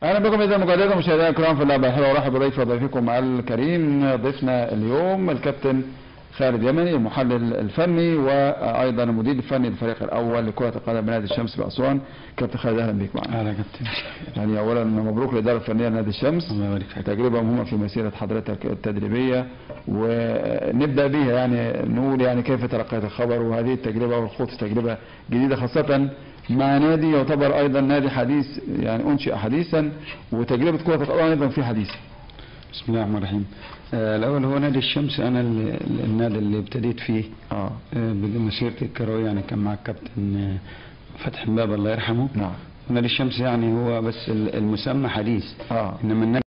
اهلا بكم اذا مجددا مشاهدينا الكرام في اللعبه الحلوه ورحب بضيف ضيفكم الكريم ضيفنا اليوم الكابتن خالد يمني المحلل الفني وايضا المدير الفني للفريق الاول لكره القدم بنادي الشمس باسوان كابتن خالد اهلا بك معنا اهلا كابتن يعني اولا مبروك للاداره الفنيه لنادي الشمس الله يبارك فيك تجربه مهمه في مسيره حضرتك التدريبيه ونبدا بها يعني نقول يعني كيف تلقيت الخبر وهذه التجربه والخوض في تجربه جديده خاصه مع نادي يعتبر ايضا نادي حديث يعني انشئ حديثا وتجربه كره القدم ايضا في حديث بسم الله الرحمن الرحيم آه الاول هو نادي الشمس انا ال- ال- النادي اللي ابتديت فيه اه آه بمسيرتي الكرويه يعني كان مع الكابتن آه، فتحي مبابه الله يرحمه نعم نادي الشمس يعني هو بس ال- المسمى حديث اه انما النادي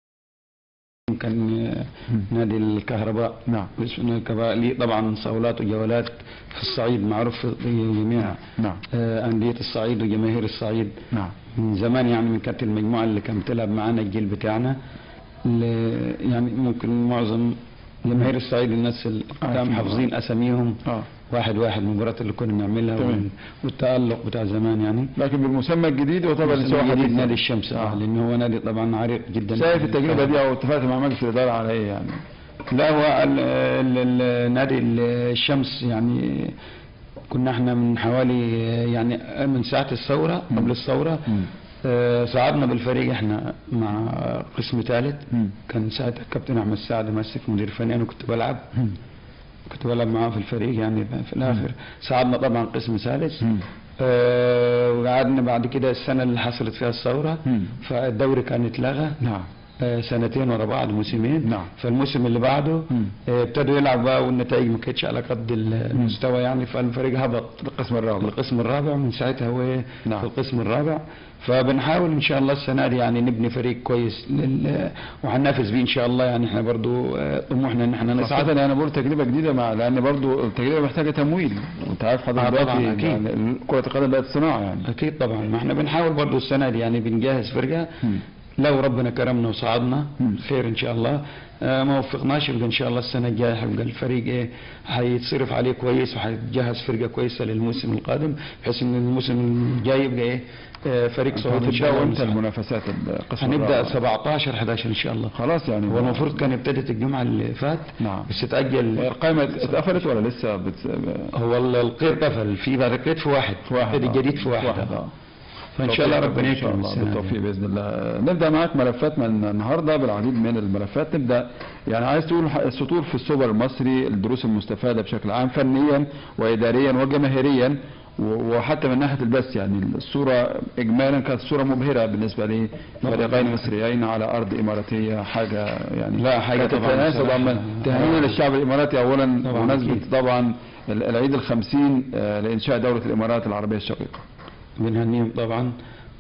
كان آه، نادي الكهرباء نعم اسمه نادي الكهرباء ليه طبعا صولات وجولات في الصعيد معروف في جميع نعم آه، انديه الصعيد وجماهير الصعيد نعم من زمان يعني من كانت المجموعة اللي كانت بتلعب معانا الجيل بتاعنا اللي يعني ممكن معظم جماهير الصعيد الناس اللي كانوا عارفين. حافظين اساميهم اه واحد واحد المباريات اللي كنا بنعملها تمام. وال- والتألق بتاع زمان يعني لكن بالمسمى الجديد يعتبر بس لسه نادي حديث نادي الشمس اه آه. لان هو نادي طبعا عريق جدا شايف التجربه دي او اتفقت مع مجلس الاداره على ايه يعني لا هو ال- ال- ال- نادي الشمس يعني كنا احنا من حوالي يعني من ساعة الثورة مم. قبل الثورة مم. آه، صعدنا بالفريق احنا مع قسم ثالث مم. كان ساعتها الكابتن احمد سعد ماسك مدير فني انا كنت بلعب مم. كنت بلعب معاه في الفريق يعني في الاخر صعدنا طبعا قسم ثالث مم. آه، وقعدنا بعد كده السنه اللي حصلت فيها الثوره مم. فالدوري كان اتلغى نعم آه، سنتين ورا بعض موسمين نعم. فالموسم اللي بعده مم. آه، ابتدوا يلعبوا بقى والنتائج ما كانتش على قد المستوى يعني فالفريق هبط القسم الرابع القسم الرابع من ساعتها هو إيه نعم. في القسم الرابع فبنحاول ان شاء الله السنه دي يعني نبني فريق كويس لل... وهننافس بيه ان شاء الله يعني احنا برضو آه، طموحنا ان احنا خاصة نصعد انا بقول تجربة جديدة مع لان برضو التجربة محتاجة تمويل وانت عارف حضرتك آه، طبعاً، دلوقتي أكيد. يعني كرة القدم بقت صناعة يعني اكيد طبعا ما احنا بنحاول برضو السنه دي يعني بنجهز فرقه مم. لو ربنا كرمنا وصعدنا مم. خير ان شاء الله آه، ما وفقناش يبقى ان شاء الله السنه الجايه هيبقى الفريق ايه هيتصرف عليه كويس وهيجهز فرقه كويسه للموسم القادم بحيث ان الموسم الجاي يبقى ايه آه، فريق صعود ان شاء هتبدأوا الله امتى ونصعد. المنافسات القسم هنبدا الرابع؟ 17 11 ان شاء الله خلاص يعني هو المفروض كان ابتدت الجمعه اللي فات نعم بس اتاجل القائمة اتقفلت ولا لسه بت... هو ال- القيد قفل في بعد القيد في واحد في واحد القيد آه. الجديد في واحد, واحد آه. اه فان شاء الله ربنا ان شاء يكرم الله السنة دي. بالتوفيق باذن الله نبدا معاك ملفات من النهارده بالعديد من الملفات نبدا يعني عايز تقول السطور في السوبر المصري الدروس المستفاده بشكل عام فنيا واداريا وجماهيريا و- وحتى من ناحيه البث يعني الصوره اجمالا كانت صوره مبهره بالنسبه لي فريقين مصريين على ارض اماراتيه حاجه يعني لا، حاجة كانت طبعاً تتناسب بصراحة. عمال تهنئه للشعب الاماراتي اولا طبعاً بمناسبه أكيد. طبعا ال- العيد الخمسين آه، لانشاء دوله الامارات العربيه الشقيقه بنهنيهم طبعا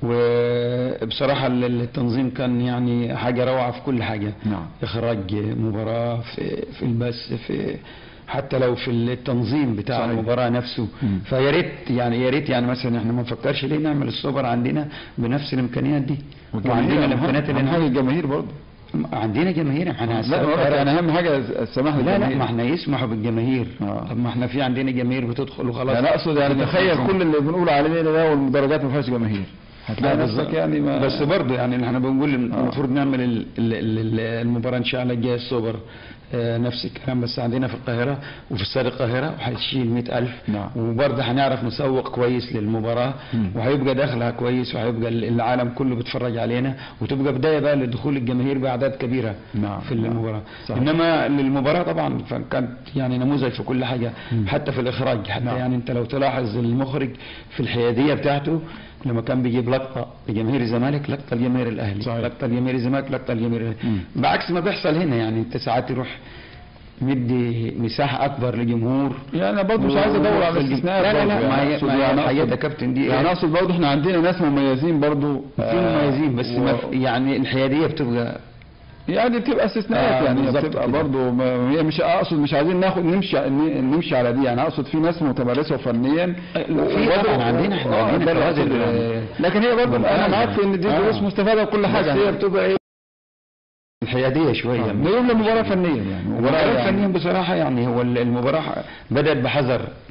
وبصراحة ال- التنظيم كان يعني حاجة روعة في كل حاجة نعم إخراج مباراة في, في البث في حتى لو في التنظيم بتاع صحيح. المباراة نفسه مم. فيا ريت يعني يا ريت يعني مثلا احنا ما نفكرش ليه نعمل السوبر عندنا بنفس الامكانيات دي وعندنا الامكانيات اللي اهم حاجه نعمل- الجماهير برضه عندنا جماهير احنا لا بقول لك يعني اهم حاجه السماح لا لا للجماهير ما احنا يسمحوا بالجماهير آه. طب ما احنا في عندنا جماهير بتدخل وخلاص يعني اقصد يعني كده تخيل خلصنا. كل اللي بنقول عليه ده ده والمدرجات ما فيهاش جماهير لا هتلاقي بس نفسك يعني ما بس برضه يعني احنا بنقول المفروض نعمل ال- ال- ال- المباراه ان شاء الله الجايه السوبر آه، نفس الكلام بس عندنا في القاهره وفي استاد القاهره وهيشيل 100000 نعم. وبرضه هنعرف نسوق كويس للمباراه مم. وهيبقى دخلها كويس وهيبقى ال- العالم كله بيتفرج علينا وتبقى بدايه بقى لدخول الجماهير باعداد كبيره نعم، في نعم. المباراه صحيح. انما للمباراه طبعا فكانت يعني نموذج في كل حاجه مم. حتى في الاخراج حتى نعم. يعني انت لو تلاحظ المخرج في الحياديه بتاعته لما كان بيجيب لقطه لجماهير الزمالك لقطه لجماهير الاهلي صحيح. لقطه لجماهير الزمالك لقطه لجماهير الأهلي. مم. بعكس ما بيحصل هنا يعني انت ساعات يروح مدي مساحه اكبر لجمهور يعني انا برضه مش عايز ادور على استثناءات لا لا برضه لا ما يعني هي أقصد ما هي يعني الحقيقه أقصد- ده كابتن دي يعني اقصد برضه احنا عندنا ناس مميزين برضه في آه، مميزين بس و- ما في- يعني الحياديه بتبقى يعني بتبقى استثناءات آه، يعني هي بالظبط بتبقى كده. برضه ما- هي مش اقصد مش عايزين ناخد نمشي ن- نمشي على دي يعني اقصد في ناس متمرسه فنيا في طبعا عندنا احنا آه، عندنا ده اللي كوادر، أقصده يعني. آه، لكن هي برضه انا ممتازة. معاك في ان دي آه. دروس مستفاده وكل بس حاجه هي يعني. بتبقى ايه الحياديه شويه نقول لمباراه فنيا يعني المباراة يعني- الفنية بصراحة يعني هو ال- المباراة بدأت بحذر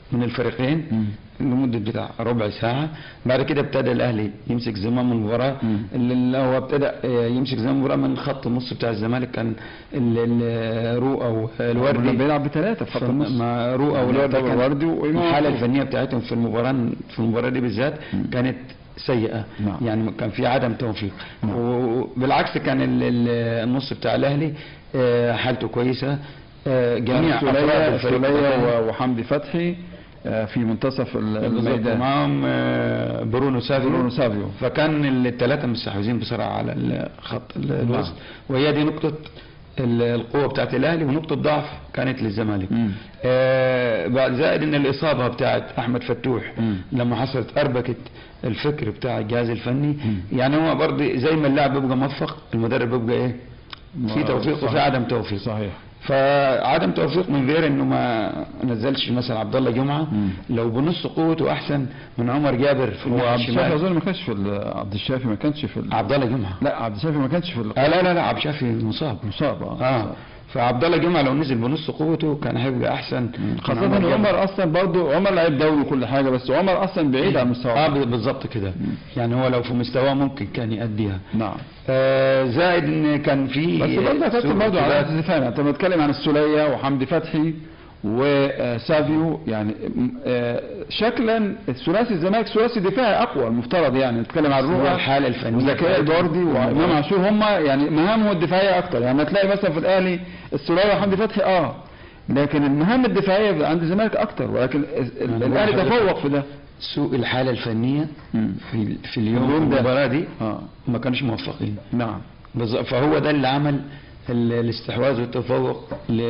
من الفريقين مم. لمدة بتاع ربع ساعة بعد كده ابتدى الأهلي يمسك زمام المباراة مم. اللي اللي هو ابتدى آه، يمسك زمام المباراة من خط النص بتاع الزمالك كان ال- ال- رؤى الوردي والوردي بيلعب بثلاثة في خط النص مع رؤى يعني والوردي يعتبر كان وردي وإمام الحالة عاشور. الفنية بتاعتهم في المباراة في المباراة دي بالذات كانت سيئة نعم. يعني كان في عدم توفيق نعم. وبالعكس كان ال- ال- النص بتاع الأهلي آه، حالته كويسة آه، جميع أفراد سولية الفريق سولية و- وحمدي فتحي آه، في منتصف ال- بالظبط الميدان معاهم آه، برونو سافيو برونو سافيو. فكان الثلاثه مستحوذين بسرعه على ال- خط ال- الوسط وهي دي نقطه ال- القوه بتاعت الاهلي ونقطه ضعف كانت للزمالك مم. آه بعد زائد ان الاصابه بتاعت احمد فتوح مم. لما حصلت اربكت الفكر بتاع الجهاز الفني مم. يعني هو برضه زي ما اللاعب بيبقى موفق المدرب بيبقى ايه في توفيق وفي صحيح. عدم توفيق صحيح فعدم توفيق من غير انه ما نزلش مثلا عبد الله جمعه مم. لو بنص قوته احسن من عمر جابر في هو الناحيه عبد الشافي الشمال اظن ما كانش في ال- عبد الشافي ما كانش في ال- عبد الله جمعه لا عبد الشافي ما كانش في ال- آه لا لا لا عبد الشافي مصاب مصاب اه اه فعبد الله جمعه لو نزل بنص قوته كان هيبقى احسن من خاصة ان جابر. عمر اصلا برضه عمر لعيب دولي وكل حاجة بس عمر اصلا بعيد عن مستوى اه بالظبط كده يعني هو لو في مستواه ممكن كان يأديها نعم آه زائد ان كان في بس برضه يا كابتن سوء برضه على ارتباط. اساس انت بتتكلم عن السولية وحمدي فتحي وسافيو يعني م- آه، شكلا الثلاثي الزمالك ثلاثي دفاعي اقوى المفترض يعني نتكلم عن هو الروح الحالة الفنية وزكريا البوردي وامام عاشور هم يعني مهامهم الدفاعيه اكتر يعني تلاقي مثلا في الاهلي السولية وحمدي فتحي اه لكن المهام الدفاعيه عند الزمالك اكتر ولكن ال- ال- أنا الاهلي بقول لحضرتك تفوق في ده سوء الحالة الفنية مم. في في اليوم اليوم ده. المباراة دي اه ما كانوش موفقين نعم بالظبط فهو ده اللي عمل ال- الاستحواذ والتفوق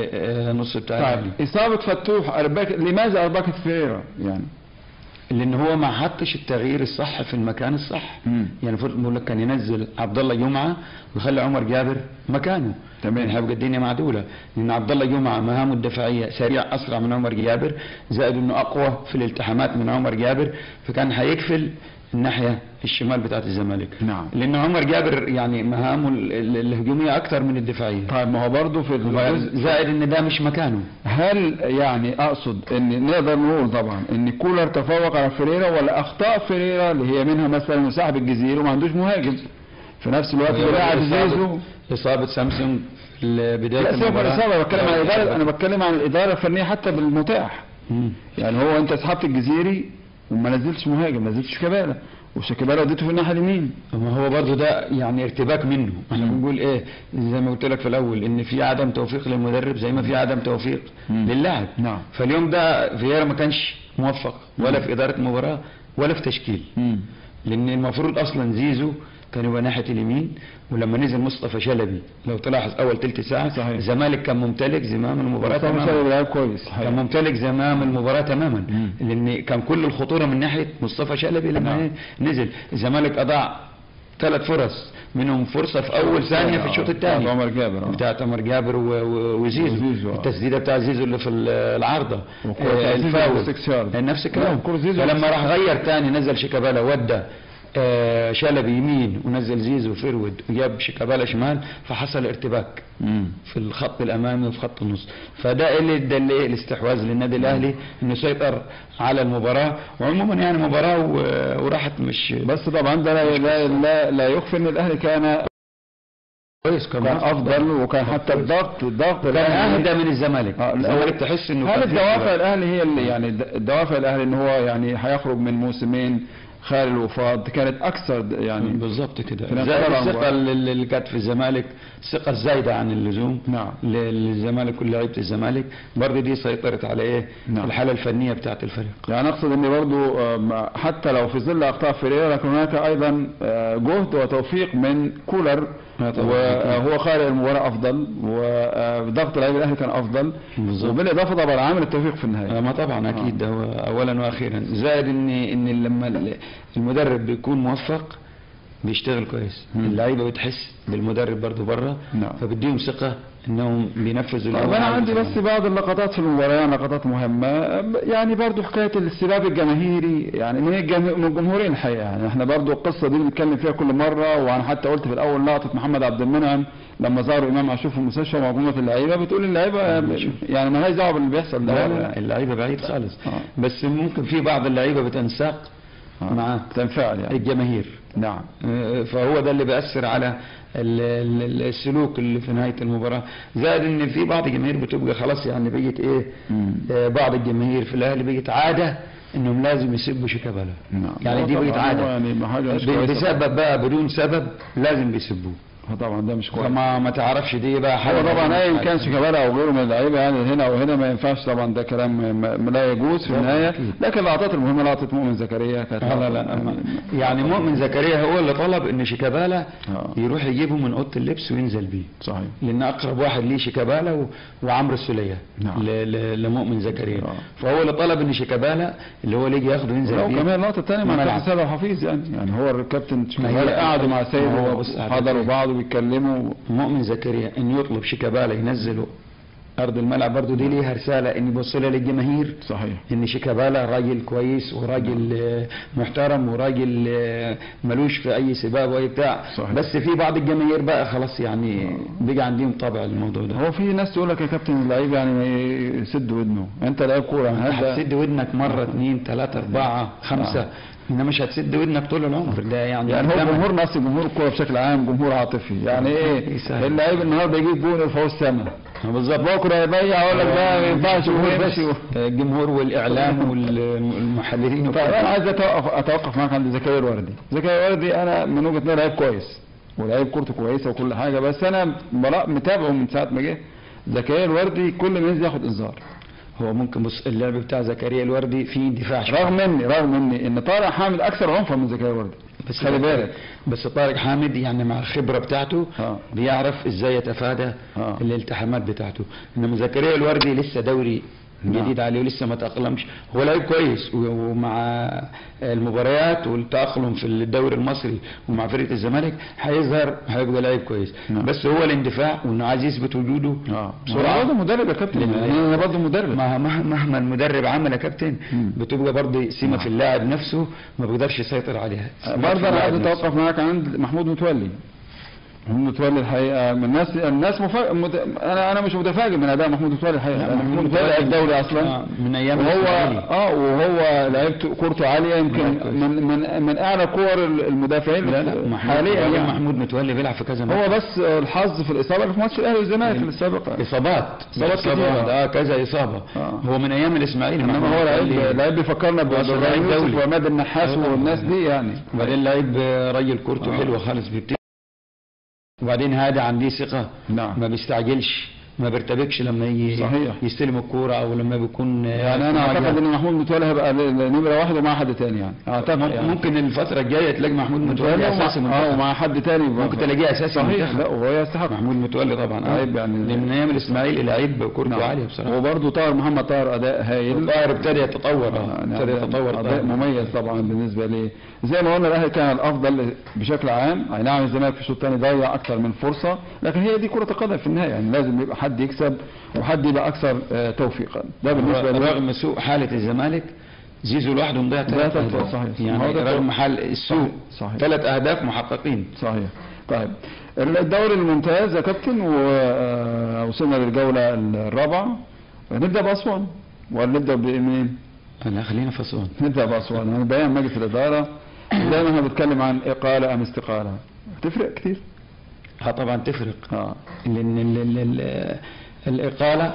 لنص بتاع طيب الاهلي اصابه فتوح أرباك لماذا اربكت فيريرا يعني لان هو ما حطش التغيير الصح في المكان الصح مم. يعني المفروض بقول لك كان ينزل عبد الله جمعه ويخلي عمر جابر مكانه تمام. يعني هيبقى الدنيا معدوله لان عبد الله جمعه مهامه الدفاعيه سريع اسرع من عمر جابر زائد انه اقوى في الالتحامات من عمر جابر فكان هيكفل الناحيه الشمال بتاعت الزمالك نعم. لان عمر جابر يعني مهامه ال- ال- الهجوميه اكتر من الدفاعيه طيب ما هو برضه في الجزء زائد ان ده مش مكانه هل يعني اقصد ان نقدر نقول طبعا ان كولر تفوق على فيريرا ولا اخطاء فيريرا اللي هي منها مثلا صاحب الجزيره وما عندوش مهاجم في نفس الوقت بيلاعب زيزو إصابة- اصابه سامسونج في بدايه لا سيبك من المباراه الاصابه بتكلم عن الاداره انا بتكلم عن الاداره الفنيه حتى بالمتاح مم. يعني هو انت سحبت الجزيري وما نزلتش مهاجم ما نزلتش شيكابالا وشيكابالا وديته في الناحيه اليمين ما هو برضه ده يعني ارتباك منه احنا مم. بنقول ايه زي ما قلت لك في الاول ان في عدم توفيق للمدرب زي ما في عدم توفيق مم. للاعب نعم. فاليوم ده فييرا ما كانش موفق ولا في اداره مباراه ولا في تشكيل مم. لان المفروض اصلا زيزو كان يبقى ناحيه اليمين ولما نزل مصطفى شلبي لو تلاحظ اول تلت ساعه صحيح. الزمالك كان ممتلك زمام المباراه طبعا تماما شباب لعيب كويس كان حقيقة. ممتلك زمام المباراة تماما مم. لأن كان كل الخطورة من ناحية مصطفى شلبي لما نعم. إيه نزل الزمالك أضاع ثلاث فرص منهم فرصة في أول ثانية في الشوط الثاني بتاعت عمر جابر آه. بتاعت عمر جابر و- و- وزيزو وزيزو، آه. التسديدة بتاع زيزو اللي في ال- العارضة والكرة بتاع آه، زيزو الفاول في السكس يارد. نفس لا، الكلام الكرة زيزو فلما في راح غير تاني نزل شيكابالا ودى آه، شلبي يمين ونزل زيزو فيرود وجاب شيكابالا شمال فحصل ارتباك مم. في الخط الامامي وفي خط النص فده اللي ادى الايه الاستحواذ للنادي الاهلي انه يسيطر على المباراه وعموما يعني مباراه و- وراحت مش بس طبعا ده لا لا لا, لا يخفي ان الاهلي كان كويس كان افضل وكان حتى الضغط الضغط كان اهدى من الزمالك آه، لا، الزمالك تحس انه هل كان في الدوافع ارتباك. الاهلي هي اللي يعني الد- الدوافع الاهلي ان هو يعني هيخرج من موسمين خالي الوفاض كانت اكثر د- يعني بالظبط كده في نفس زائد الوقت. الثقه اللي اللي كانت في الزمالك الثقه الزايده عن اللزوم نعم. ل- للزمالك ولعيبه الزمالك برضه دي سيطرت على ايه نعم. الحاله الفنيه بتاعت الفريق يعني اقصد ان برضو آم، حتى لو في ظل اخطاء فيريرا لكن هناك ايضا آه، جهد وتوفيق من كولر آه، طبعاً. وهو خارج المباراه افضل وضغط لعيبه الاهلي كان افضل بالظبط. وبالاضافه طبعا عامل التوفيق في النهايه آه، ما طبعا اكيد ده هو اولا واخيرا زائد ان ان لما ال- المدرب بيكون موفق بيشتغل كويس مم. اللعيبه بتحس بالمدرب برضه بره نعم. فبديهم ثقه انهم بينفذوا اللي طب هو انا عايزه عندي بس منهم. بعض اللقطات في المباراه لقطات مهمه يعني برضو حكايه الاستلاب الجماهيري يعني من الجمه- من الجمهورين الحقيقه يعني احنا برضو القصه دي بنتكلم فيها كل مره وانا حتى قلت في الاول لقطه محمد عبد المنعم لما ظهر امام عاشور في المستشفى مجموعه اللعيبه بتقول اللعيبه يعني مالهاش دعوه باللي بيحصل ده لا ولا- لا اللعيبه بعيد خالص آه. بس ممكن في بعض اللعيبه بتنساق آه. مع تنفعل يعني الجماهير نعم آه، فهو ده اللي بيأثر على ال- ال- السلوك اللي في نهاية المباراة زائد ان في بعض الجماهير بتبقى خلاص يعني بقت ايه مم. آه، بعض الجماهير في الاهلي بقت عادة انهم لازم يسبوا شيكابالا نعم. يعني دي هو بقت طبعاً عادة هو يعني حاجة مش ب- كويسة بسبب بقى بدون سبب لازم بيسبوه آه طبعا ده مش كويس فما ما تعرفش دي بقى هو حاجة طبعا ايا كان شيكابالا او غيره من اللعيبه يعني هنا او هنا ما ينفعش طبعا ده كلام ما- ما لا يجوز في طبعاً النهايه أكيد. لكن اللقطات المهمه لقطه مؤمن زكريا كانت لا لا لا أما- يعني مؤمن زكريا هو اللي طلب ان شيكابالا آه. يروح يجيبه من اوضه اللبس وينزل بيه صحيح لان اقرب واحد ليه شيكابالا و... وعمرو السوليه نعم. ل... ل... لمؤمن زكريا آه. فهو اللي طلب ان شيكابالا اللي هو اللي يجي ياخده وينزل لو بيه كمان اللقطه الثانيه مع الملعب. كابتن سيد حفيظ يعني يعني هو الكابتن ما هي- شيكابالا قعدوا مع سيد ما هو بص، وحضروا هتفرق. بعض وبيتكلموا مؤمن زكريا ان يطلب شيكابالا ينزله ارض الملعب برضه دي ليها رساله ان يوصلها للجماهير صحيح ان شيكابالا راجل كويس وراجل آه، محترم وراجل آه، ملوش في اي سباب واي بتاع صحيح. بس في بعض الجماهير بقى خلاص يعني بقى عندهم طابع الموضوع ده هو في ناس تقول لك يا كابتن اللعيب يعني ما يسد ودنه انت لعيب كوره يعني هذا هتسد ودنك مرة اثنين ثلاثة أربعة خمسة نعم. إنما مش هتسد ودنك طول العمر ده يعني يعني هو ده جمهور مصر جمهور الكوره بشكل عام جمهور عاطفي يعني ايه يسهل. اللعيب النهارده يجيب جون يرفعه السما بالظبط بكره يضيع يقول لك ده ما ينفعش الجمهور ويمشي بس الجمهور والإعلام والمحللين طيب انا عايز اتوقف اتوقف معاك عند زكريا الوردي زكريا الوردي انا من وجهه نظري لعيب كويس ولعيب كورته كويسه وكل حاجه بس انا مرا- متابعه من ساعه ما جه زكريا الوردي كل ما ينزل ياخد انذار هو ممكن بص اللعب بتاع زكريا الوردي فيه دفاع شوية. رغم اني رغم اني ان طارق حامد اكثر عنفا من زكريا الوردي بس خلي بالك بس طارق حامد يعني مع الخبرة بتاعته آه. بيعرف ازاي يتفادى آه. الالتحامات بتاعته انما زكريا الوردي لسه دوري نعم. جديد عليه ولسه ما تأقلمش هو لعيب كويس و- ومع المباريات والتأقلم في الدوري المصري ومع فرقة الزمالك هيظهر هيبقى لعيب كويس نعم. بس هو الاندفاع وانه عايز يثبت وجوده اه بسرعة. انا برضه مدرب يا كابتن لأن- يعني انا برضه مدرب مه- مه- مهما المدرب عمل يا كابتن مم. بتبقى برضه سمة نعم. في اللاعب نفسه ما بيقدرش يسيطر عليها سمات في برضه انا اللاعب عايز نفسه. اتوقف معاك عند محمود متولي محمود متولي الحقيقه من الناس الناس مفاجئ مت... انا انا مش متفاجئ من اداء محمود متولي الحقيقه لا، انا محمود محمود متولي لعب متولي- دوري اصلا آه، من أيام وهو الإسماعيلي. اه وهو لعيبته كورته عاليه يمكن لا، كويس. من من من اعلى كور المدافعين لا لا حاليا حاليا يعني. محمود متولي بيلعب في كذا هو بس الحظ في الاصابه اللي في ماتش الاهلي والزمالك السابق اصابات إصابات كتيرة. اه كذا اصابه آه. هو من ايام الاسماعيلي انما محمود هو لعيب متولي. لعيب بيفكرنا هو أصلاً لعيب بابراهيم يوسف دولي. وعماد النحاس أيوة. والناس دي يعني وبعدين لعيب راجل كورته آه. حلوه خالص بيبتدي وبعدين هادي عنديه ثقه نعم. ما بيستعجلش ما بيرتبكش لما يجي صحيح. يستلم الكوره او لما بيكون يعني انا اعتقد ان محمود متولي هيبقى ل- نمره واحد ومع حد تاني يعني اعتقد يعني. ممكن الفتره الجايه تلاقي محمود متولي اساسي ومع- اه منتخب. ومع حد تاني ممكن تلاقيه اساسي صحيح منتخب. لا وهو يستحق محمود متولي طبعا آه. لعيب يعني- لأن من ايام الاسماعيلي لعيب كورته عاليه بصراحه وبرضه طاهر محمد طاهر اداء هايل الطاهر ابتدى يتطور آه، آه، يعني ابتدى أداء- يتطور اداء طاهر. مميز طبعا بالنسبه لي زي ما قلنا الاهلي كان الافضل بشكل عام اي نعم الزمالك في الشوط الثاني ضيع اكثر من فرصه لكن هي دي كره القدم في النهايه يعني لازم يبقى حد يكسب وحد يبقى اكثر آه، توفيقا ده بالنسبه لي رغم سوء حالة الزمالك زيزو لوحده مضيع ضيع ثلاث ثلاث أهداف صحيح. يعني هو ده رغم حال السوء صحيح. صحيح. ثلاث أهداف محققين صحيح طيب الدوري الممتاز يا كابتن ووصلنا للجوله الرابعه نبدا باسوان ولا نبدا بمين؟ لا خلينا في أسوان نبدا باسوان يعني بيان مجلس الاداره دايما احنا بنتكلم عن اقاله ام استقاله تفرق كتير اه طبعا تفرق اه لأن ال- ال- ال- الإقالة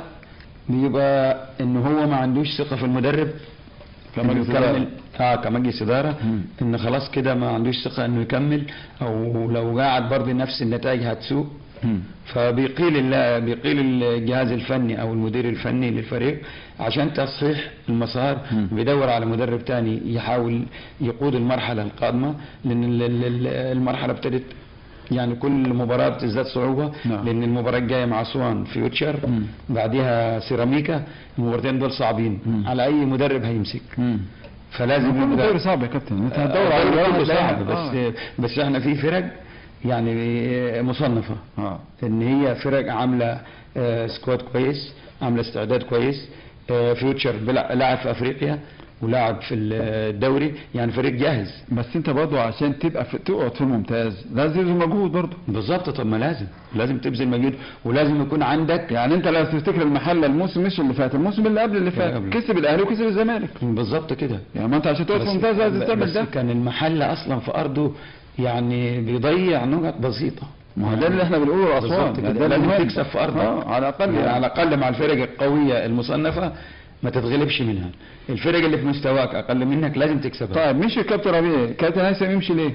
بيبقى إن هو ما عندوش ثقة في المدرب كمجلس إنه إدارة. يكمل اه كمجلس إدارة مم. إن خلاص كده ما عندوش ثقة إنه يكمل أو لو قاعد برضه نفس النتائج هتسوء مم. فبيقيل ال- بيقيل الجهاز الفني او المدير الفني للفريق عشان تصحيح المسار مم. بيدور على مدرب تاني يحاول يقود المرحله القادمه لان ال- ال- ال- المرحله ابتدت يعني كل مباراه بتزداد صعوبه نعم. لان المباراه الجايه مع اسوان فيوتشر مم. بعدها سيراميكا المباراتين دول صعبين مم. على اي مدرب هيمسك مم. فلازم كل يبقى دوري صعب يا كابتن انت هتدور الدوري على كله واحد صعب لاعب. بس آه. بس احنا في فرق يعني مصنفه اه ان هي فرق عامله آه، سكواد كويس عامله استعداد كويس آه، فيوتشر بيلع- لاعب في افريقيا ولاعب في الدوري يعني فريق جاهز بس انت برضه عشان تبقى في تقعد في الممتاز لازم يبذل مجهود برضه بالظبط طب ما لازم لازم تبذل مجهود ولازم يكون عندك يعني انت لو تفتكر المحله الموسم مش اللي فات الموسم اللي قبل اللي فات قبل. كسب الاهلي وكسب الزمالك بالظبط كده يعني ما انت عشان تقعد في بس- الممتاز لازم تعمل بس ده كان المحل اصلا في ارضه يعني بيضيع نقط بسيطه ما هو ده اللي احنا بنقوله بالظبط لاسوان كده. يعني ده لازم المهم. تكسب في ارضك اه على الاقل يعني على يعني الاقل مع الفرق القويه المصنفه ما تتغلبش منها الفرق اللي في مستواك اقل منك لازم تكسبها طيب مشي الكابتن ربيع كابتن هيثم يمشي ليه؟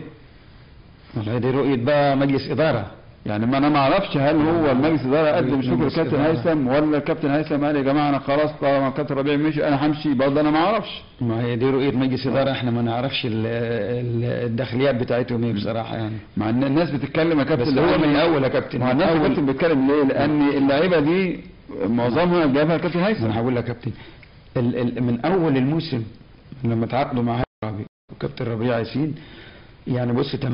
والله دي رؤيه بقى مجلس اداره يعني ما انا ما اعرفش هل هو المجلس الاداره قدم شكر مجلس الكابتن إدارة. هيثم ولا الكابتن هيثم قال يا جماعه انا خلاص طالما الكابتن ربيع مشي انا همشي برضه انا ما اعرفش ما هي دي رؤيه مجلس اداره احنا ما نعرفش ال- ال- الداخليات بتاعتهم ايه بصراحه يعني مع ان الناس بتتكلم يا كابتن بس هو لأن- من الاول يا كابتن ما هو من الناس يا اول كابتن بتتكلم ليه؟ لان اللعيبه دي معظمها جابها الكابتن ما هيثم انا هقول لك يا كابتن ال ال من اول الموسم لما تعاقدوا مع ربيع وكابتن ربيع ياسين يعني بص 80%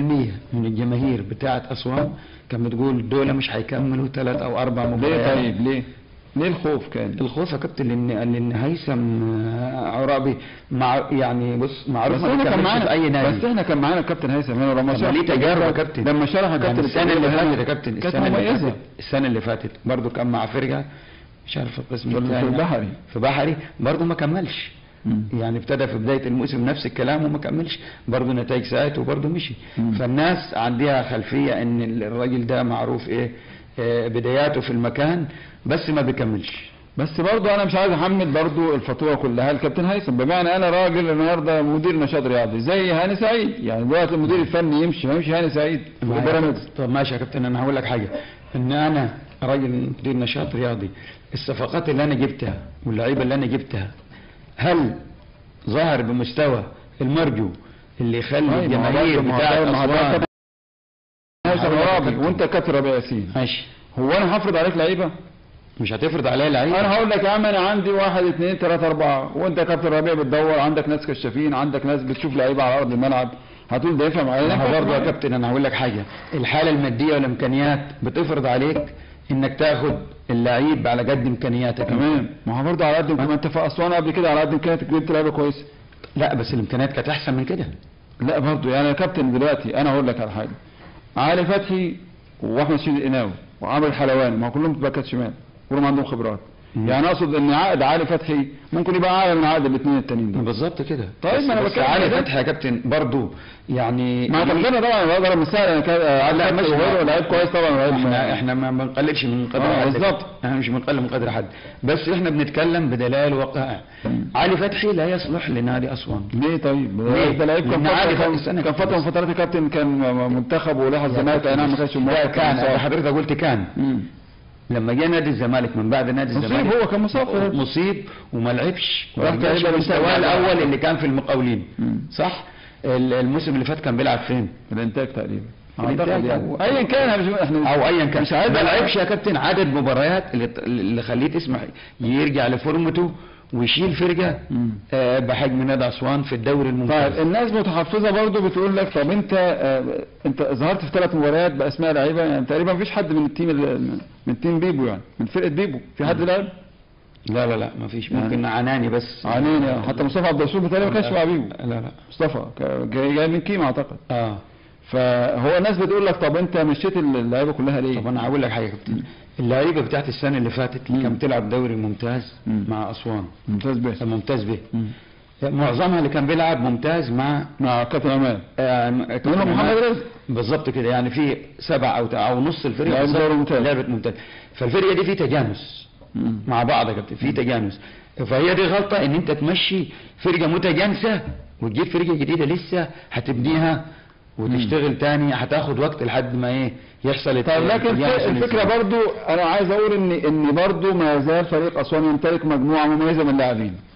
من الجماهير بتاعه اسوان كانت بتقول دول مش هيكملوا ثلاث او اربع ليه مباريات طيب ليه؟ ليه الخوف كان؟ الخوف يا كابتن لان لان هيثم آه، عرابي مع يعني بص معروف بس ما احنا كان بيكملش معانا في اي نادي بس احنا كان معانا الكابتن هيثم هنا لما طب ما ليه تجارب يا كابتن لما شرح يعني كابتن السنه اللي فاتت يا كابتن كانت السنه اللي مميزه فاتت السنه اللي فاتت برضه كان مع فرقه مش عارف القسم في الثاني البحري. في بحري برضه ما كملش مم. يعني ابتدى في بدايه الموسم نفس الكلام وما كملش برضه نتائج ساءت وبرضه مشي مم. فالناس عندها خلفيه ان الراجل ده معروف ايه آه، بداياته في المكان بس ما بيكملش بس برضه انا مش عايز احمل برضه الفاتوره كلها الكابتن هيثم بمعنى انا راجل النهارده مدير نشاط رياضي زي هاني سعيد يعني دلوقتي المدير الفني يمشي ما يمشي هاني سعيد في ما هي- بيراميدز طب ماشي يا كابتن انا هقول لك حاجه ان انا راجل مدير نشاط رياضي الصفقات اللي انا جبتها واللعيبه اللي انا جبتها هل ظهر بمستوى المرجو اللي يخلي طيب، ما هو الجماهير برضه- ما هو بتاعت ده- ما هو ده اسوان كابتن هيثم هقول لك يا رابي كابتن. وانت كابتن ربيع ياسين ماشي هو انا هفرض عليك لعيبه مش هتفرض عليا لعيبه انا هقول لك يا عم انا عندي واحد اثنين ثلاثة أربعة وأنت كابتن ربيع بتدور عندك ناس كشافين عندك ناس بتشوف لعيبة على أرض الملعب هتقول ده يفهم علينا ما هو برضه يا كابتن انا هقول لك حاجه الحاله الماديه والامكانيات بتفرض عليك انك تاخد اللعيب على قد امكانياتك تمام ما هو برضه على قد ما انت في اسوان قبل كده على قد امكانياتك جبت لعيبه كويسه لا بس الامكانيات كانت احسن من كده لا برضه يعني يا كابتن دلوقتي انا هقول لك على حاجه علي فتحي واحمد شيد القناوي وعمرو الحلواني ما هو كلهم باكات شمال كلهم عندهم خبرات مم. يعني اقصد ان عقد علي فتحي ممكن يبقى اعلى من عقد الاثنين التانيين دول بالظبط كده طيب، بس- ما أنا بس بتكلم علي كده. فتحي يا كابتن برضه يعني مع تقديرنا طبعا بقدر مثال انا كان علي لا، فتحي مش- وغيره لعيب كويس طبعا لعيب احنا احنا ما بنقللش من قدر آه، حد بالظبط. احنا مش بنقلل من قدر حد بس احنا بنتكلم بدلائل وقائع مم. علي فتحي لا يصلح لنادي اسوان ليه طيب؟ ليه؟ ده لعيب كان لأن علي فترة فتحي كان, السنة كان فترة من فترات الكابتن كان منتخب ولاحظ الزمالك اي نعم ما كانش ده موافق كان مصاب. حضرتك قلت كان مم. لما جه نادي الزمالك من بعد نادي مصيب الزمالك هو كان مصاب في- مصيب وما لعبش راح وما رجعش تقريبا لمستواه انتهى. الاول اللي كان في المقاولين مم. صح ال- الموسم اللي فات كان بيلعب فين الانتاج تقريبا الإنتاج اعتقد يعني هو- ايا كان أنا مش- احنا او ايا كان مش عايز ما لعبش يا كابتن عدد مباريات اللي اللي خليه تسمح يرجع لفورمته ويشيل فرقه مم. آه، بحجم نادي اسوان في الدوري طيب الممتاز الناس متحفظه برضو بتقول لك طب انت آه، انت ظهرت في ثلاث مباريات باسماء لعيبه يعني تقريبا مفيش حد من التيم ال- من تيم بيبو يعني من فرقه بيبو في حد لعب لا لا لا ما فيش يعني- ممكن عناني بس عنين يعني حتى مصطفى عبد الرسول بتهيألي ما كانش مع بيبو لا لا مصطفى ك- جاي جاي من كيما اعتقد اه فهو الناس بتقول لك طب انت مشيت اللعيبه كلها ليه؟ طب انا هقول لك حاجه يا كابتن اللعيبه بتاعت السنه اللي فاتت اللي مم. كانت بتلعب دوري ممتاز مم. مع اسوان ممتاز به ممتاز به مم. معظمها اللي كان بيلعب ممتاز مع مع كابتن امان آه، منهم محمد رزق بالظبط كده يعني في سبع او او نص الفريق لعب بالظبط دوري ممتاز. لعبت ممتاز فالفرقه دي في تجانس مم. مع بعض يا كابتن في تجانس فهي دي غلطه ان انت تمشي فرقه متجانسه وتجيب فرقه جديده لسه هتبنيها وتشتغل تاني هتاخد وقت لحد ما ايه يحصل طيب لكن التجانس في- الفكره والانسجام. برضو انا عايز اقول ان ان برضو ما زال فريق اسوان يمتلك مجموعه مميزه من اللاعبين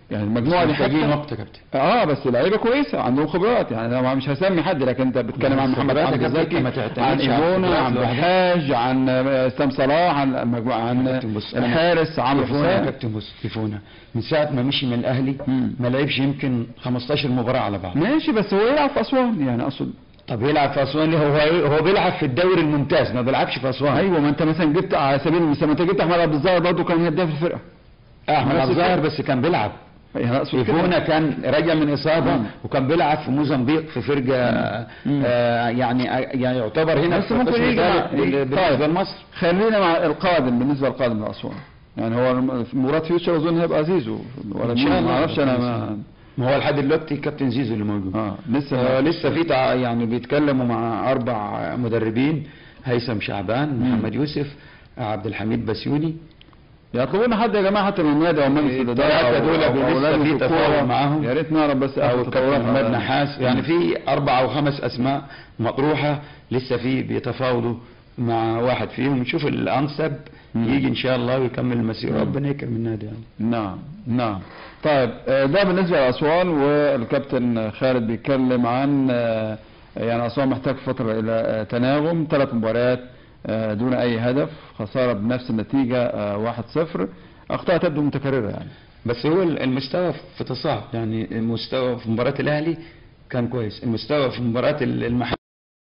يعني المجموعه دي محتاجين حتى وقت يا كابتن اه بس لعيبه كويسه عندهم خبرات يعني انا مش هسمي حد لكن انت بتتكلم عن محمد خبرات يا حمدي كابتن، زكي ما عن تعتمدش على ايفونا الخبرات عن لوحدها. بحاج عن اسلام صلاح عن مجموعه يا عن كابتن بص، أنا- الحارس عمرو تليفونا يا حسام كابتن بص تليفونا من ساعه ما مشي من الاهلي مم. ما لعبش يمكن 15 مباراه على بعض ماشي بس هو يلعب في اسوان يعني اقصد طب يلعب في اسوان ليه؟ هو هو بيلعب في الدوري الممتاز ما بيلعبش في اسوان ايوه ما انت مثلا جبت على سبيل المثال ما انت جبت احمد عبد الظاهر برضه كان هداف الفرقه احمد نفس عبد الظاهر الفرق. بس كان بيلعب يعني اقصد كده. تليفونا كان راجع من اصابه مم. وكان بيلعب في موزمبيق في فرقه مم. آه يعني يعني يعتبر هنا بس في ممكن قسم يجي مع- ثالث بال- طيب. بالنسبه لمصر خلينا مع القادم بالنسبه للقادم لاسوان يعني هو مباراه فيوتشر اظن هيبقى زيزو ولا إن شاء مين الله. ما اعرفش انا ما ما هو لحد دلوقتي كابتن زيزو اللي موجود اه لسه آه لسه في تع- يعني بيتكلموا مع اربع مدربين هيثم شعبان مم. محمد يوسف عبد الحميد بسيوني يطلبوا لنا حد يا جماعه حتى من النادي او مجلس الاداره الثلاثة أو- دول أو لسه أولاد في الكورة. تفاوض معاهم. يا ريت نعرف بس او آخر الكابتن التطورات محمد على- نحاس يعني في اربع او خمس اسماء مطروحه لسه في بيتفاوضوا مع واحد فيهم نشوف الانسب مم. يجي ان شاء الله ويكمل المسيره مم. ربنا يكرم النادي يعني نعم نعم طيب آه، ده بالنسبه لاسوان والكابتن خالد بيتكلم عن آه، يعني اسوان محتاج فتره الى آه، تناغم ثلاث مباريات آه، دون اي هدف خساره بنفس النتيجه آه، 1-0 اخطاء تبدو متكرره يعني بس هو المستوى في تصاعد يعني المستوى في مباراه الاهلي كان كويس المستوى في مباراه المحل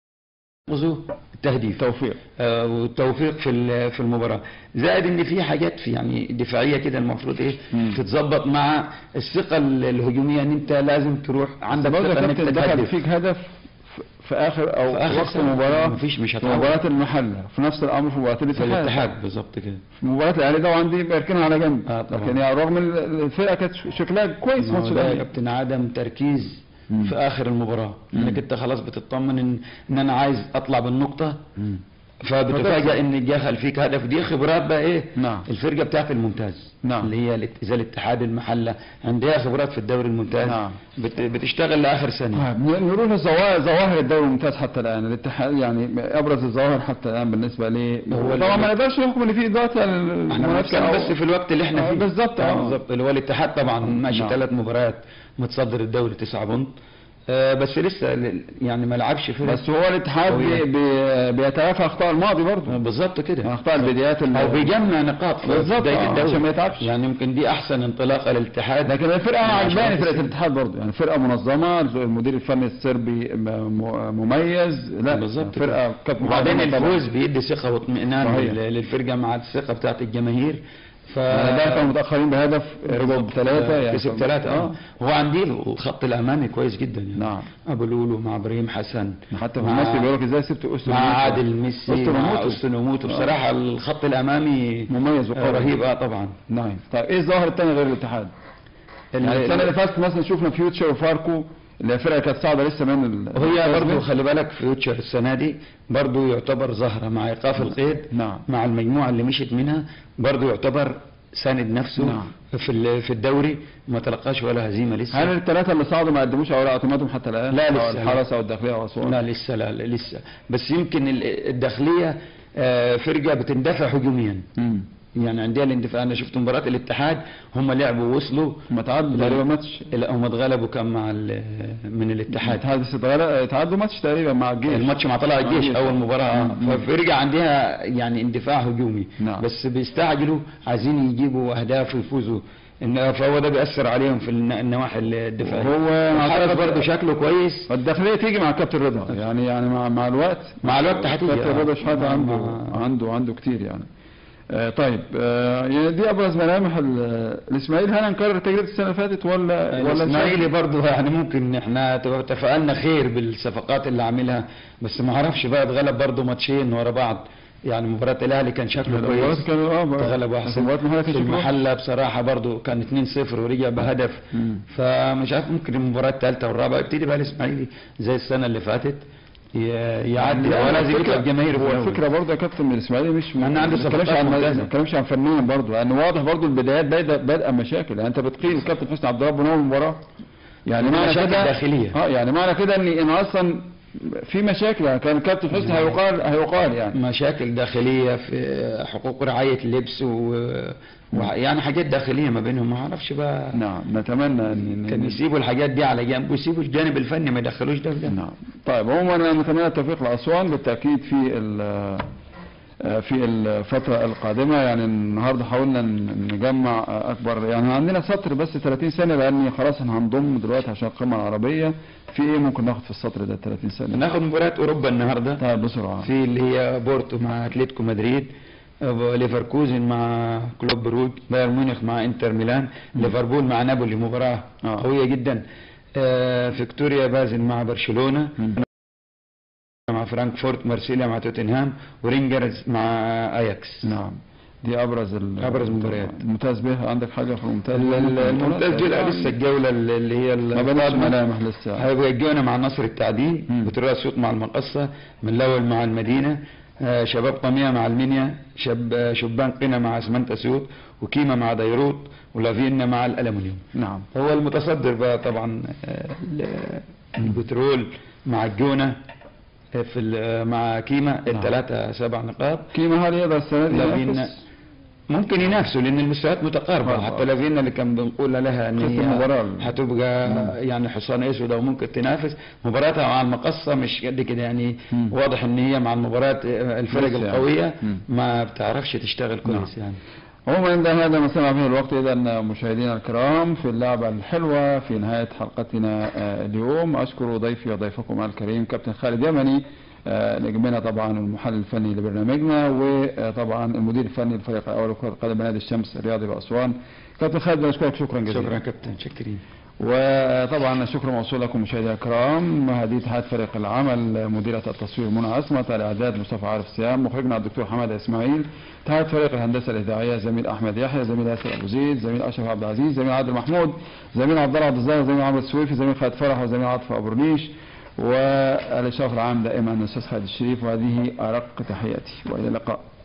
التهديف توفيق آه، والتوفيق في ال- في المباراه زائد ان في حاجات في يعني دفاعيه كده المفروض ايه مم. تتظبط مع الثقه ال- الهجوميه ان انت لازم تروح عندك برضه يا ثقه انك كابتن دخل تتهدف فيك هدف في- في اخر او في آخر وقت سنة. المباراه مفيش- مش في هتعوض. مباراه المحله في نفس الامر في مباراه في الاتحاد الاتحاد بالظبط كده في مباراه الاهلي طبعا دي بيركنها على جنب آه طبعا. لكن يعني رغم ال- الفرقه كانت شكلها كويس ما هو ماتش ده يا الاهلي كابتن عدم تركيز مم. في اخر المباراه مم. انك انت خلاص بتطمن ان ان انا عايز اطلع بالنقطه فبتفاجئ فتكسب. ان دخل فيك هدف دي خبرات بقى ايه نعم. الفرقه بتاعت الممتاز نعم. اللي هي الات- زي الاتحاد المحله عندها خبرات في الدوري الممتاز نعم. بت... بتشتغل لاخر ثانيه طيب ن- نروح لظواهر ظواهر الدوري الممتاز حتى الان الاتحاد يعني ابرز الظواهر حتى الان بالنسبه لي هو طبعا ال- ما نقدرش نحكم ان في دلوقتي احنا بنتكلم بس في الوقت اللي احنا آه، فيه بالظبط، آه، آه. بالظبط اللي هو الاتحاد طبعا ماشي نعم. ثلاث مباريات متصدر الدوري تسعة بونت آه بس لسه ل- يعني ما لعبش فرق بس هو الاتحاد قوية. بي بي بيتلافى اخطاء الماضي آه، برضه بالظبط كده اخطاء البدايات ال- او بيجمع نقاط في بالظبط، بدايه آه، الدوري عشان ما يتعبش. يعني يمكن دي احسن انطلاقه للاتحاد لكن الفرقه انا عشان عجباني فرقه تسيب. الاتحاد برضه يعني فرقه منظمه المدير الفني الصربي م- م- مميز لا بالظبط فرقه كانت وبعدين منظمة طبعاً. الفوز بيدي ثقه واطمئنان صحيح. لل- للفرقه مع الثقه بتاعت الجماهير ف يعني ده كانوا متاخرين بهدف رجعوا بثلاثه يعني كسب ثلاثة اه هو عندي الخط الامامي كويس جدا يعني نعم. ابو لولو مع ابراهيم حسن حتى في مع- مصر بيقول لك ازاي سبت اوستن مع عادل ميسي مع اوستن اوستن وموتو بصراحه الخط الامامي مميز وقوي. آه، رهيب اه طبعا نعم طيب ايه الظاهر الثاني غير الاتحاد؟ يعني السنه اللي فاتت مثلا شفنا فيوتشر وفاركو اللي هي فرقه كانت صاعده لسه من ال- وهي برضه الأزمة. خلي بالك فيوتشر السنه دي برضه يعتبر ظاهره مع ايقاف القيد نعم. مع المجموعه اللي مشيت منها برضه يعتبر ساند نفسه نعم. في ال- في الدوري ما تلقاش ولا هزيمه لسه هل الثلاثه اللي صعدوا ما قدموش اوراق اعتمادهم حتى الان؟ لا، أو لسه، الحرس او الداخليه او اسوان لا لسه لا, لا لسه بس يمكن ال- الداخليه آه، فرقه بتندفع هجوميا امم يعني عندها الاندفاع انا شفت مباراه الاتحاد هم لعبوا ووصلوا هم تعادلوا تقريبا ماتش لا هم اتغلبوا كان مع ال- من الاتحاد الاتحاد بس اتغلب- تعادلوا ماتش تقريبا مع الجيش الماتش مع طلائع الجيش الجيش. اول مباراه آه. مم. ففرقه عندها يعني اندفاع هجومي نعم. بس بيستعجلوا عايزين يجيبوا اهداف ويفوزوا إن فهو ده بيأثر عليهم في الن- النواحي الدفاعيه هو الحارس أعتقد- برضه شكله كويس الداخليه تيجي مع كابتن رضا يعني يعني مع مع الوقت مع الوقت هتيجي، كابتن آه. رضا شحاته مع- عنده مع- عنده عنده كتير يعني آه طيب آه يعني دي ابرز ملامح ال- الاسماعيلي هل هنكرر تجربه السنه اللي فاتت ولا ولا الاسماعيلي برضه يعني ممكن احنا تبقى تفائلنا خير بالصفقات اللي عاملها بس ما اعرفش بقى اتغلب برضه ماتشين ورا بعض يعني مباراة الاهلي كان شكله المباريات كويس كانوا اه بقى- تغلب احسن المباريات المحلية كان في شكله المحلة بصراحة برضه كان 2-0 ورجع بهدف مم. فمش عارف ممكن المباراة الثالثة والرابعة يبتدي بقى الاسماعيلي زي السنة اللي فاتت ي- يعدي لا، هو لازم الفكرة- يبقى الجماهير هو في الأول. الفكره برضه يا كابتن من الاسماعيلي مش مع إن عنده ما بنتكلمش صفقات عن ممتازة. ما بنتكلمش عن فنيا برضه لان واضح برضه البدايات بادئه بادئه مشاكل يعني انت بتقيم الكابتن حسني عبد الرب من اول مباراه يعني من معنى مشاكل كده داخلية. اه يعني معنى كده ان انا اصلا في مشاكل يعني كان الكابتن حسني هيقال هيقال يعني مشاكل داخليه في حقوق رعايه اللبس و... ويعني حاجات داخليه ما بينهم ما اعرفش بقى نعم نتمنى ان كان يسيبوا الحاجات دي على جنب ويسيبوا الجانب الفني ما يدخلوش ده في ده نعم طيب عموما نتمنى التوفيق لاسوان بالتاكيد في ال- في الفترة القادمة يعني النهاردة حاولنا ن- نجمع أكبر يعني عندنا سطر بس 30 سنة لأن خلاص احنا هنضم دلوقتي عشان القمة العربية في إيه ممكن ناخد في السطر ده 30 سنة ناخد مباراه اوروبا النهارده طيب بسرعة في اللي هي بورتو مع اتلتيكو مدريد آه، ليفركوزن مع كلوب بروج بايرن ميونخ مع انتر ميلان ليفربول مع نابولي مباراه آه. قويه جدا آه، فيكتوريا بازل مع برشلونه مم. مع فرانكفورت مارسيليا مع توتنهام ورينجرز مع اياكس نعم دي أبرز ال- أبرز المباريات. الممتاز به عندك حاجة في الممتاز ال- ال- الممتاز دول يعني لسه الجوله اللي هي ما بلاش القادمة. ملامح لسه هيبقى الجونه مع نصر التعدين مم. بترول اسيوط مع المقصه من الاول مع المدينه آه، شباب طمية مع المنيا شب آه، شبان قنا مع اسمنت اسيوط وكيما مع ديروت ولافينا مع الالومنيوم نعم هو المتصدر بقى طبعا آه، ال- البترول مع الجونه آه، في ال- آه، مع كيما الثلاثه سبع نقاط كيما هل يقدر السنة دي لافينا ينافس؟ ممكن ينافسوا لان المستويات متقاربه آه. حتى لافينا اللي كان بنقول لها ان خسر هي المباراة. هتبقى يعني حصان اسود او ممكن تنافس مباراتها مع المقصه مش قد كده يعني مم. واضح ان هي مع المباريات الفرق لسه يعني. القويه مم. ما بتعرفش تشتغل كويس يعني عموما ده هذا ما سمع به الوقت اذا مشاهدينا الكرام في اللعبه الحلوه في نهايه حلقتنا آه، اليوم اشكر ضيفي وضيفكم الكريم كابتن خالد يمني آه، نجمنا طبعا المحلل الفني لبرنامجنا وطبعا المدير الفني للفريق الاول لكره القدم بنادي الشمس الرياضي باسوان كابتن خالد بشكرك شكرا جزيلا شكرا كابتن شكرين وطبعا الشكر موصول لكم مشاهدينا الكرام هذه تحيات فريق العمل مديرة التصوير منى عصمت الإعداد مصطفى عارف سيام مخرجنا الدكتور حماد إسماعيل تحيات فريق الهندسة الإذاعية زميل أحمد يحيى زميل ياسر أبو زيد زميل أشرف عبد العزيز زميل عادل محمود زميل عبد الله عبد الظاهر زميل عمرو السويفي زميل خالد فرح وزميل عاطف أبو رنيش والإشراف العام دائما الأستاذ خالد الشريف وهذه أرق تحياتي وإلى اللقاء